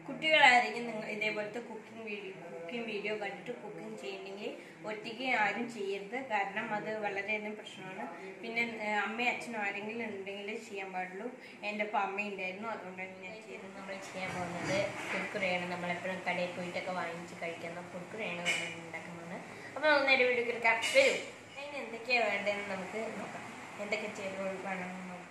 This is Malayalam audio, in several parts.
കുട്ടികളായിരിക്കും നിങ്ങൾ ഇതേപോലത്തെ കുക്കിംഗ് വീഡിയോ കുക്കിംഗ് വീഡിയോ കണ്ടിട്ട് കുക്കിംഗ് ചെയ്യണമെങ്കിൽ ഒറ്റയ്ക്ക് ആരും ചെയ്യരുത് കാരണം അത് വളരെയധികം പ്രശ്നമാണ് പിന്നെ ഏഹ്, അമ്മയും അച്ഛനും ആരെങ്കിലും ഉണ്ടെങ്കിൽ ചെയ്യാൻ പാടുള്ളൂ എൻ്റെ ഒപ്പം അമ്മയുണ്ടായിരുന്നു അതുകൊണ്ടാണ് ഞാൻ ചെയ്തത് നമ്മൾ ചെയ്യാൻ പോകുന്നത് കുർക്കുറയാണ് നമ്മളെപ്പോഴും കടയിൽ പോയിട്ടൊക്കെ വാങ്ങിച്ച് കഴിക്കുന്ന കുർക്കുറയാണ് നമ്മൾ ഉണ്ടാക്കുന്നത് അപ്പോൾ നമുക്ക് നേരെ വീഡിയോ എടുക്കാം വരും അതിന് എന്തൊക്കെയാണ് വേണ്ടതെന്ന് നമുക്ക് നോക്കാം എന്തൊക്കെ ചേരുവകൾ വേണമെന്ന് നോക്കാം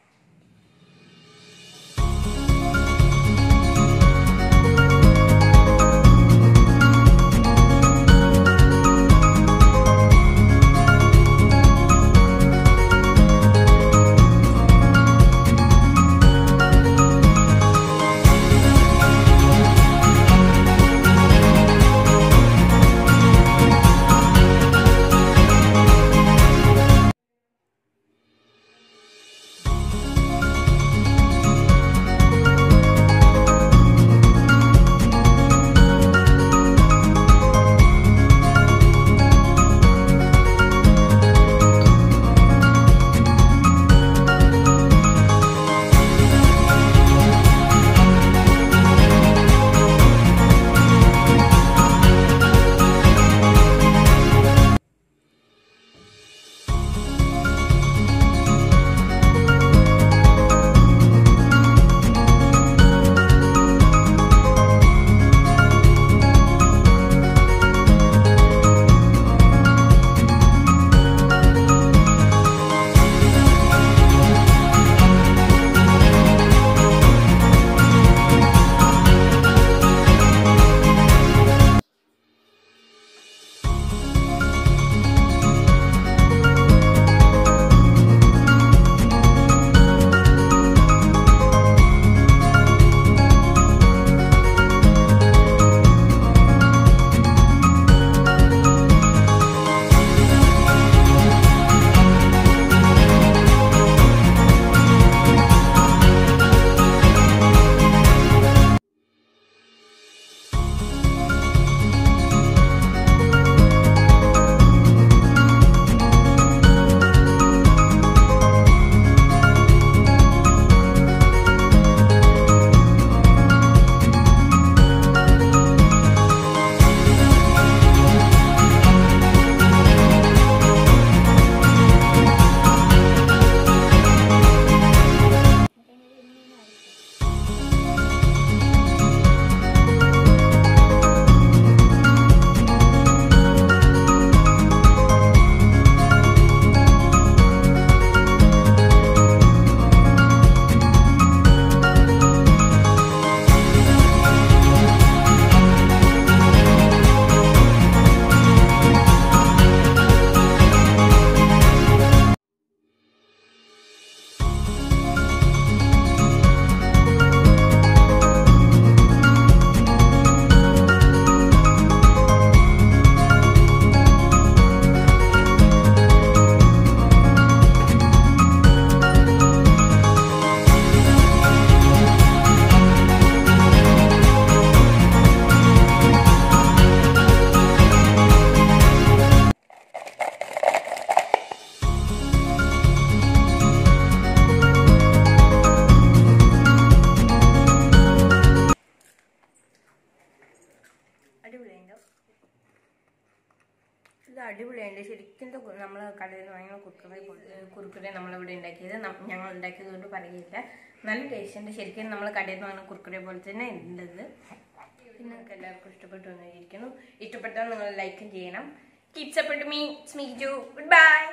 അടിപൊളിയുണ്ടോ ഇത് അടിപൊളിയുണ്ട് ശരിക്കും നമ്മൾ കടയിൽ നിന്ന് വാങ്ങിയ കുറുക്കുറെ കുറുക്കുറെ നമ്മളിവിടെ ഉണ്ടാക്കിയത് നം- ഞങ്ങൾ ഉണ്ടാക്കിയത് കൊണ്ട് പറയില്ല നല്ല ടേസ്റ്റ് ഉണ്ട് ശരിക്കും നമ്മൾ കടയിൽ നിന്ന് വാങ്ങുന്ന കുറുക്കുറെ പോലെ തന്നെ ഉണ്ടത് പിന്നെ നിങ്ങൾക്ക് എല്ലാവർക്കും ഇഷ്ടപ്പെട്ടു എന്നിരിക്കുന്നു ഇഷ്ടപ്പെട്ടാൽ നിങ്ങൾ ലൈക്കും ചെയ്യണം കീപ് സപ്പോർട്ട് മീ സ്മീ ജു ഗുഡ് ബൈ